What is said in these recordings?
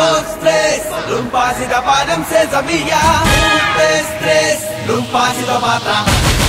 dos, tres, un pasito para adelante, se sabía. Un, tres, tres, un pasito para atrás.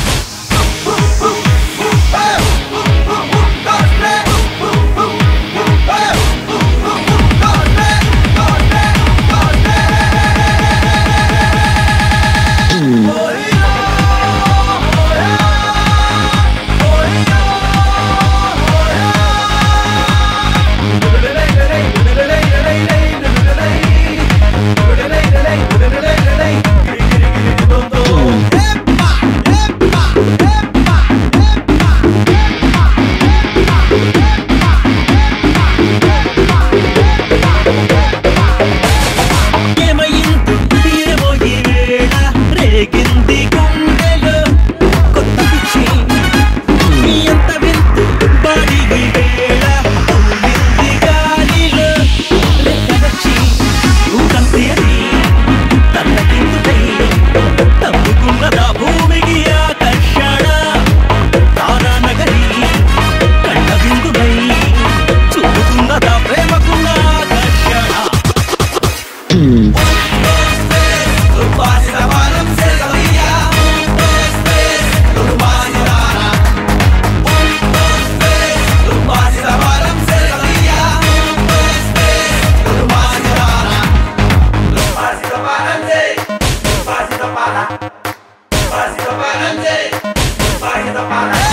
ఏమయింది ఏమో ఈ వేళ రేగింది గుండెలో కొత్త పిచ్చి ఎంత వింతు బాడీ ఈ వేళ ఊగింది గాలిలో రెక్కలొచ్చి ఊకంతి అది తల్లకిందుకై తప్పుకున్నదా భూమికి ఆకర్షణ తారా నగరి కళ్ళ బిందువై చూపుతున్నదా ప్రేమకున్న ఆకర్షణ Un pasito para adelante, se sabía. Un, dos, tres, un pasito para atrás. Un, dos, tres, un pasito para adelante, se sabía. Un, dos, tres, un pasito para atrás. Un pasito para adelante, un pasito para atrás. Un pasito para adelante, un pasito para atrás.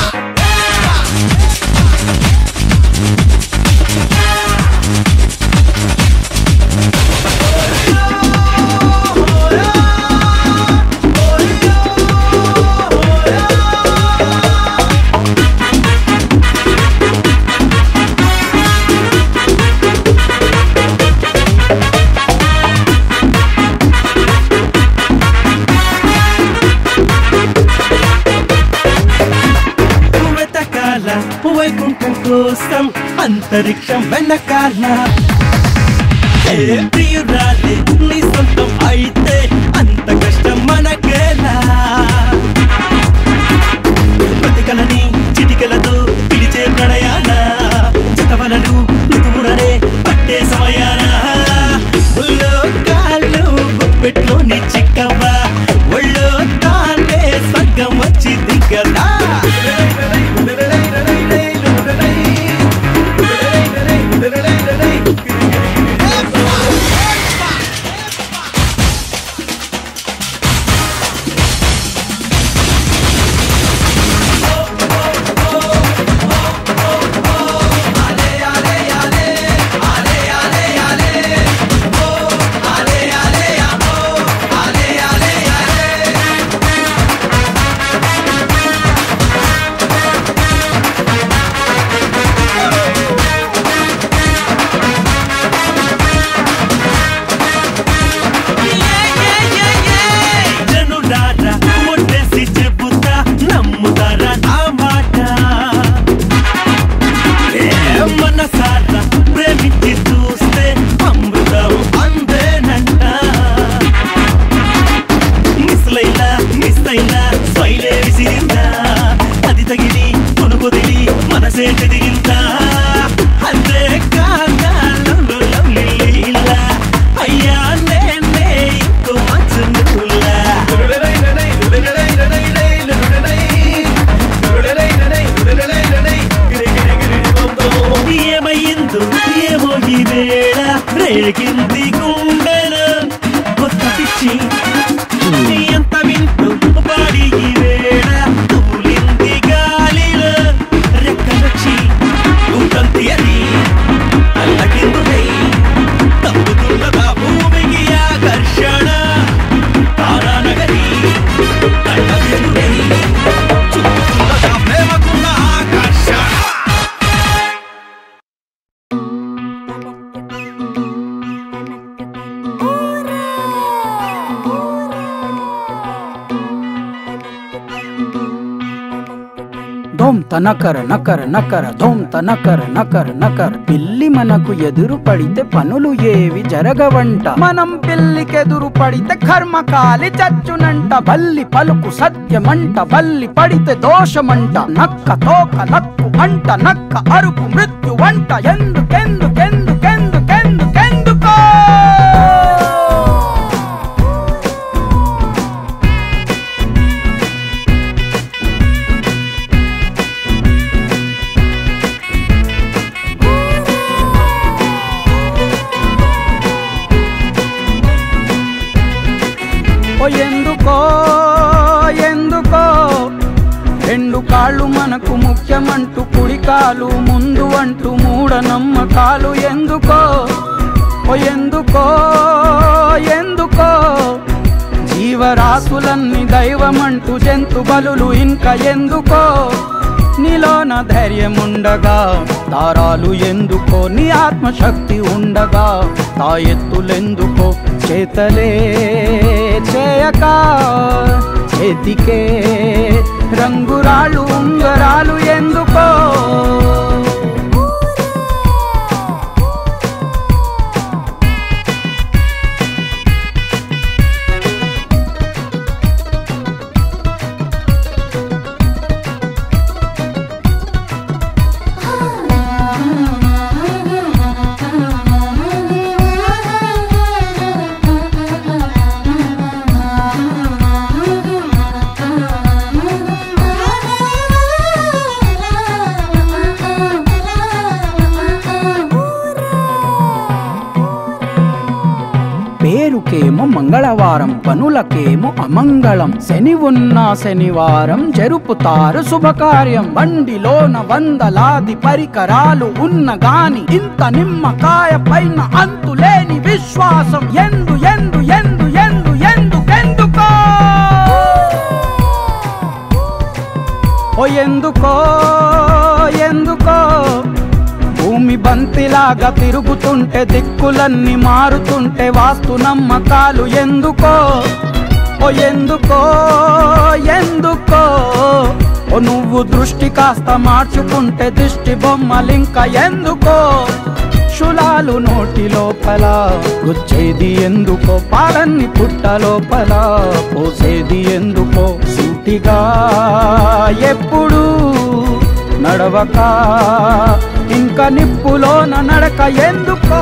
వెతకాల Vaikuntham కోసం అంతరిక్షం వెనకాల ఏ ప్రియురాలే నీ సొంతం అయితే అంత కష్టం మనకేలా బతికలని చిటికలతో పిలిచే ప్రణయాన చతవలలు ఋతువులనే పట్టే సమయాన ఒళ్ళో కాళ్ళు గుప్పెట్లోని చిక్కవ్వ ఒళ్ళో తానే స్వర్గం వచ్చి దిగలా జనులారా ఒట్టేసి చెబుతా నమ్ముతారా నా మాట ఏ మనసారా ప్రేమించి చూస్తే అమృతం అందేనంట మిస్లైనా మిస్ అయినా స్మైలే విసిరిందా అది తగిలి కొనుకొదిలి మనసే చెదిగిందా అంతే కాదా లవ్లీ లీలా అయ్యా నేనే ఇంకో మంచు నువ్వులా ఏమయ్యిందో ఏమో ఈ వేళ రేగింది గుండెలు కొత్త పిచ్చి ఎంత వింటూ పాడి ఈ వేళ తూలింది గాలిలో రెక్కలొచ్చి ఊటంతి అది అల్లకిందుకై తప్పుతున్నదా భూమికి ఆకర్షణ తారా నగరి కళ్ళ బిందువై చూపుతున్నదా ప్రేమకున్న ఆకర్షణ ధోమ్ నకర నకర నకర ధోమ్ నకర నకర నకర పిల్లి మనకు ఎదురు పడితే పనులు ఏవి జరగవంట మనం పిల్లికెదురు పడితే కర్మకాలి చచ్చునంట బల్లి పలుకు సత్యమంట బల్లి పడితే దోషమంట నక్క తోక నక్కు అంట నక్క అరుపు మృత్యు వంట ఎందుకెందుకెందుకెందుకెందుకెందుకో ఓ ఎందుకో ఎందుకో రెండు కాళ్ళు మనకు ముఖ్యమంటూ కుడి కాలు ముందు అంటూ మూఢ నమ్మకాలు ఎందుకో ఓ ఎందుకో ఎందుకో జీవరాశులన్నీ దైవమంటూ జంతు బలులు ఇంకా ఎందుకో నీలోన ధైర్యం ఉండగా తారాలు ఎందుకో నీ ఆత్మశక్తి ఉండగా తా ఎత్తులెందుకో చేతలే చేయక చేతికే రంగురాళ్ళు ఉంగరాలు ఎందుకో పేరుకేమో మంగళవారం పనులకేమో అమంగళం శని ఉన్న శనివారం జరుపుతారు శుభకార్యం బండిలోన వందలాది పరికరాలు ఉన్న గాని ఇంత నిమ్మకాయ పైన అంతులేని విశ్వాసం ఎందు ఎందు ఎందు ఎందు ఎందుకెందుకో ఓ ఎందుకో ఎందుకో భూమి బంతిలాగా తిరుగుతుంటే దిక్కులన్నీ మారుతుంటే వాస్తు నమ్మకాలు ఎందుకో ఓ ఎందుకో ఎందుకో ఓ నువ్వు దృష్టి కాస్త మార్చుకుంటే దిష్టి బొమ్మలింక ఎందుకో శులాలు నోటి లోపల గుచ్చేది ఎందుకో పాలన్ని పుట్ట లోపల పోసేది ఎందుకో సూటిగా ఎప్పుడు నడవక ఇంకా నిప్పులోన నడక ఎందుకో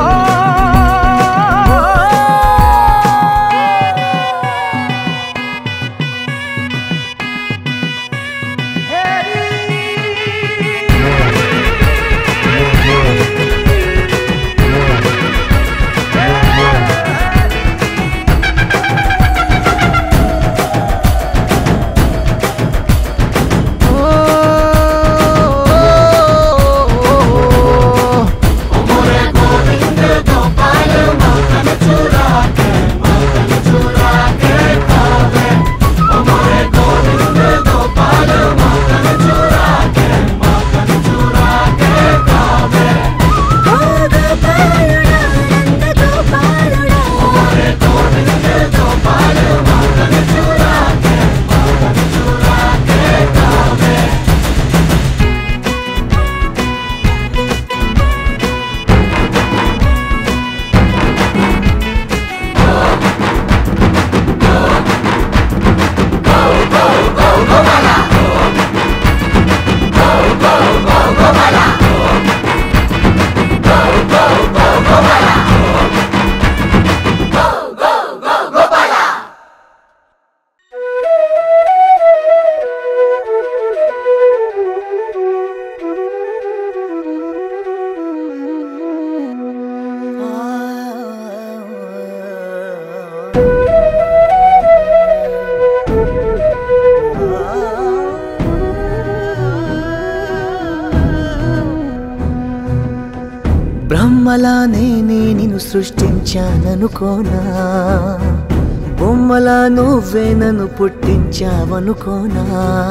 బ్రహ్మలా నేనే నిన్ను సృష్టించాననుకోనా బొమ్మలా నువ్వే నన్ను పుట్టించావనుకోనా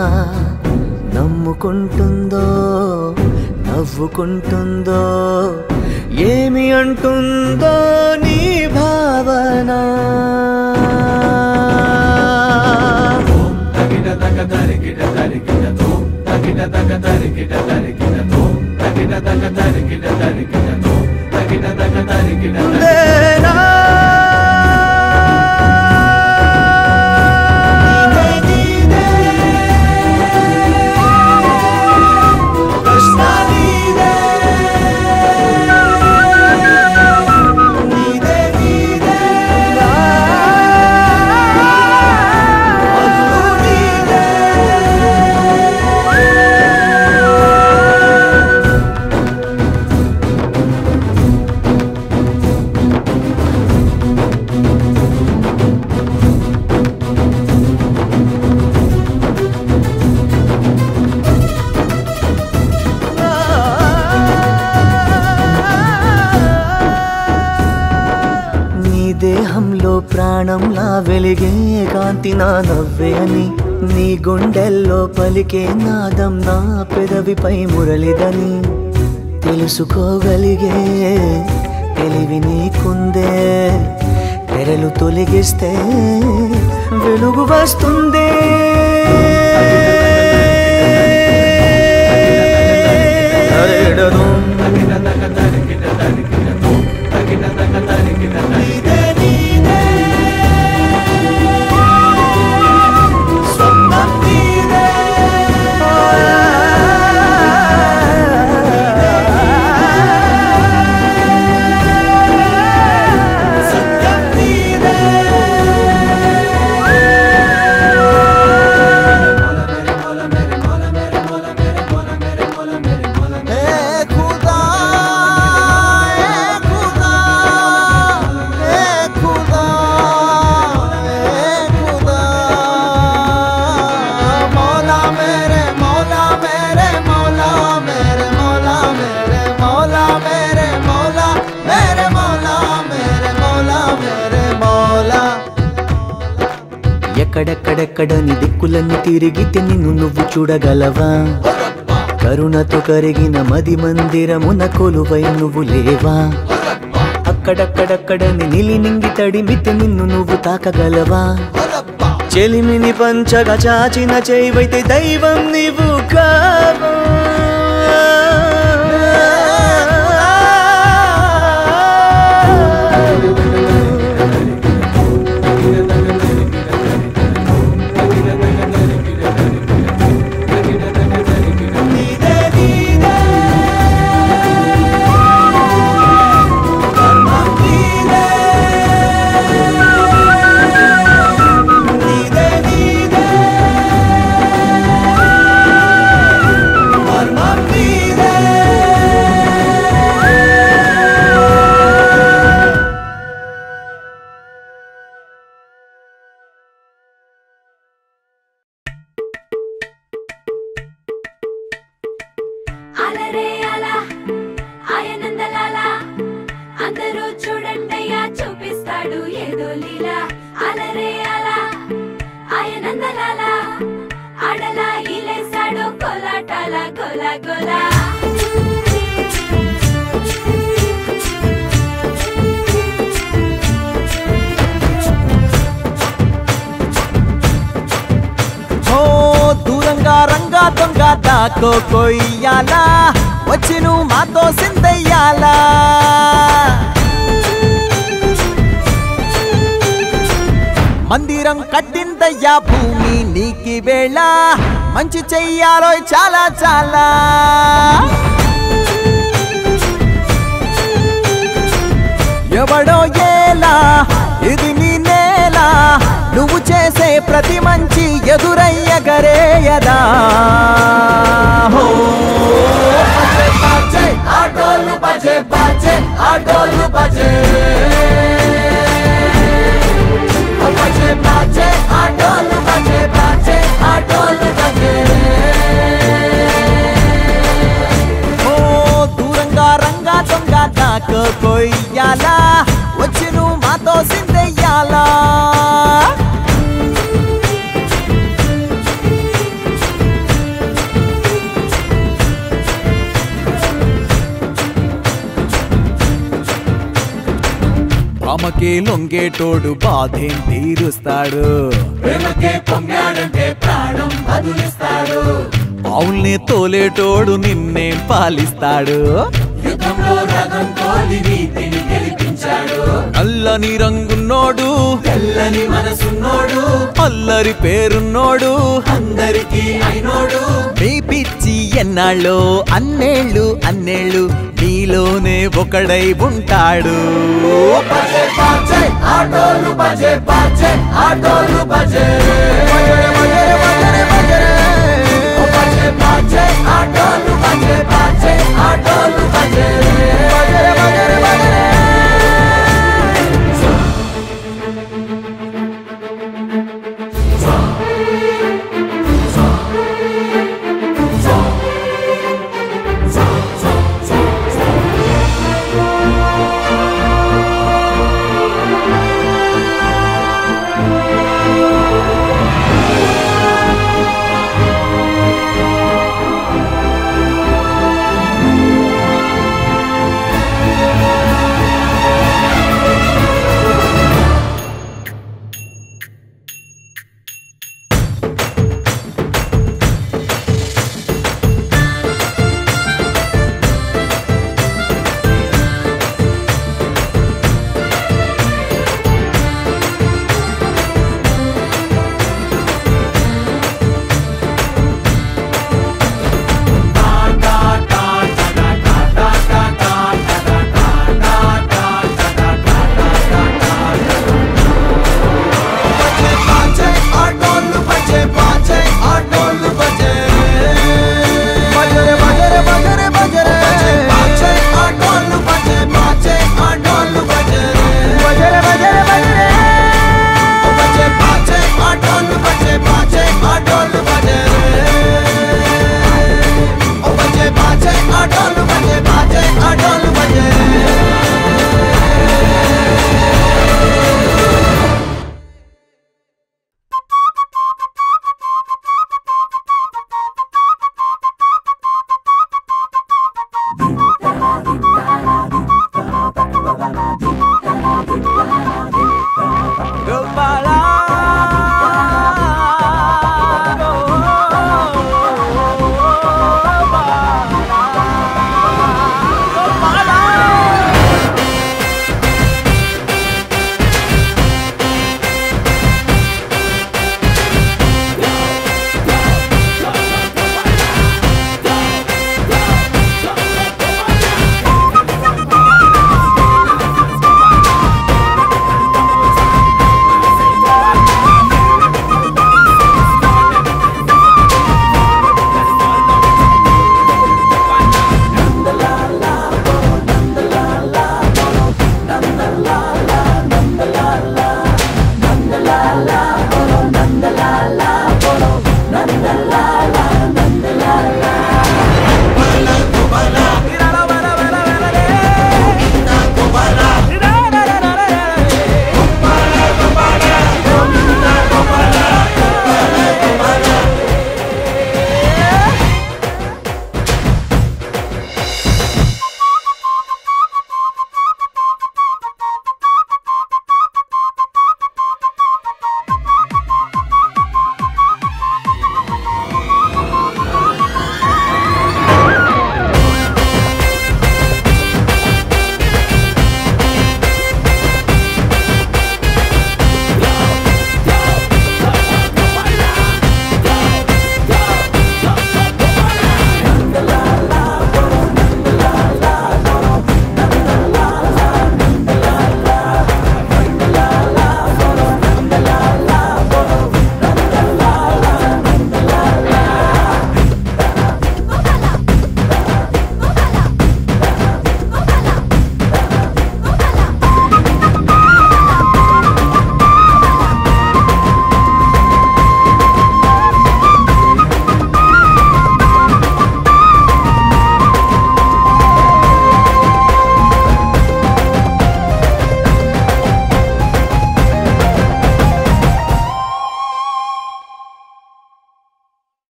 నమ్ముకుంటుందో నవ్వుకుంటుందో ఏమి అంటుందో నీ భావన లేనా? నీదే, నీదే. కృష్ణ నీదే. నీదే, నీదే. మధు నీదే. విరహంలో ప్రాణంలా వెలిగే కాంతి నా నవ్వే అని నీ గుండెల్లో పలికే నాదం నా పెదవిపై మురళిదని తెలుసుకోగలిగే తెలివి నీకుందే తెరలు తొలగిస్తే వెలుగు వస్తుంది నీదే నీదే స్వప్నం నీదే సత్యం నీదే ఏ ఖుదా ఏ ఖుదా ఏ ఖుదా ఏ ఖుదా మౌలా మేరే మౌలా మేరే మౌలా మేరే మౌలా మేరే మౌలా మేరే మౌలా మేరే మౌలా మేరే మౌలా మేరే మౌలా ఎక్కడెక్కడెక్కడని దిక్కులన్నీ తిరిగితే నిన్ను నువ్వు చూడగలవా కరుణతో కరిగిన మది మందిరమున కొలువై నువ్వు లేవా అక్కడక్కడక్కడని నిలి నింగి తడిమితే నిన్ను నువ్వు తాకగలవా చెలిమిని పంచగా చాచిన చేయవైతే దైవం నీవు కావా నీదే నీదే కర్మం నీదే నీదే నీదే కర్మం నీదే అలరే అలా ఆయనందలాల అందరూ చూడండయ్యా చూపిస్తాడు ఏదో లీలా అలరే అలా ఆయనందలాల అడలా ఇలేసాడు కోలాటాల గోల గోల ఓ దూరంగా రంగా దొంగ దాకో కొయ్యాలా వచ్చి నువ్వు మాతో సిందయ్యాలా మందిరం కట్టిందయ్యా భూమి నీకి వేళ మంచి చెయ్యాలో చాలా చాలా ఎవడో ఏలా ఇది నీ నేల నువ్వు చేసే ప్రతి మంచి ఎదురయ్యగరేయదా హో బజే బజే ఆటోలు బజే బజే ఆటోలు బజే బజే బజే ఆటోలు బజే బజే ఆటోలు బజే ఓ దూరంగా రంగా దొంగ దాకా కొయ్యాలా వచ్చి నువ్వు మాతో సిందెయ్యాలా రామకే లొంగేటోడు బాధేం తీరుస్తాడు ఆవుల్ని తోలేటోడు నిన్నేం పాలిస్తాడు నల్లని రంగున్నోడు తెల్లని మనసున్నోడు అల్లరి పేరున్నోడు అందరికి అయినోడు మీ పిచ్చి ఎన్నాళ్ళు అన్నేళ్ళు అన్నేళ్ళు నీలోనే ఒకడై ఉంటాడు బజే బజే ఆటోలు బజే బజే ఆటోలు బజే బజే బజే బజే బజే బజే ఆటోలు బజే బజే ఆటోలు బజే బజే బజే